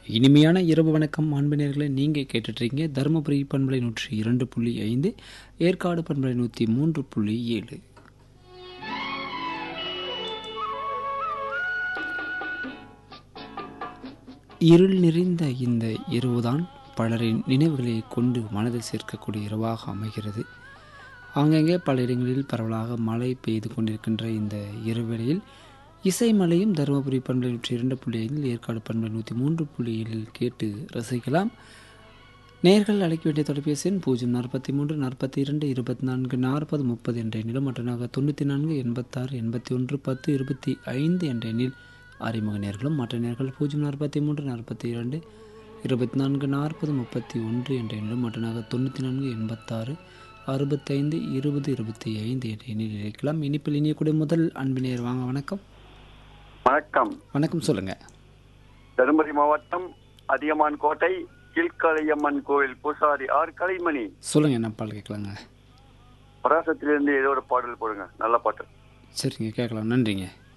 இனிமையான இரவு வணக்கம் மாண்பினர்களை நீங்கள் கேட்டுட்ருக்கீங்க தருமபுரி பண்பலை நூற்றி இரண்டு புள்ளி ஐந்து ஏற்காடு பண்பலை நூற்றி மூன்று புள்ளி ஏழு இருள் நிறைந்த இந்த இரவுதான் பலரின் நினைவுகளை கொண்டு மனதில் சேர்க்கக்கூடிய இரவாக அமைகிறது ஆங்கங்கே பல இடங்களில் பரவலாக மழை பெய்து கொண்டிருக்கின்ற இந்த இரவேளையில் இசை மலையும் தருமபுரி பண்பலை நூற்றி இரண்டு புள்ளி ஐந்தில் ஏற்காடு பண்பலை நூற்றி மூன்று புள்ளி ஏழில் கேட்டு ரசிக்கலாம் நேர்கள் அழைக்க வேண்டிய தொலைபேசி எண் பூஜ்ஜியம் நாற்பத்தி மூன்று நாற்பத்தி இரண்டு இருபத்தி நான்கு நாற்பது முப்பது என்ற எண்ணிலும் மற்றனாக தொண்ணூற்றி நான்கு எண்பத்தாறு எண்பத்தி ஒன்று பத்து இருபத்தி ஐந்து என்ற எண்ணில் அறிமுக நேர்களும் மற்ற நேர்கள் பூஜ்ஜியம் நாற்பத்தி மூன்று நாற்பத்தி இரண்டு இருபத்தி நான்கு நாற்பது முப்பத்தி ஒன்று என்ற எண்ணிலும் மற்றனாக தொண்ணூற்றி நான்கு எண்பத்தாறு அறுபத்தைந்து இருபது இருபத்தி ஐந்து என்ற எண்ணில் இணைக்கலாம் இனிப்பில் இனியக்கூடிய முதல் அன்பினர் வாங்க வணக்கம் வணக்கம் வணக்கம் சொல்லுங்கள் தருமபுரி மாவட்டம் அதியமான் கோட்டை கீழ்காளியம்மன் கோவில் பூசாரி ஆர் கலைமணி சொல்லுங்கள் என்ன பால் கேட்கலாங்க பராசத்திலிருந்து ஏதோ ஒரு பாடல் போடுங்க நல்ல பாட்டு சரிங்க கேட்கலாம் நன்றிங்க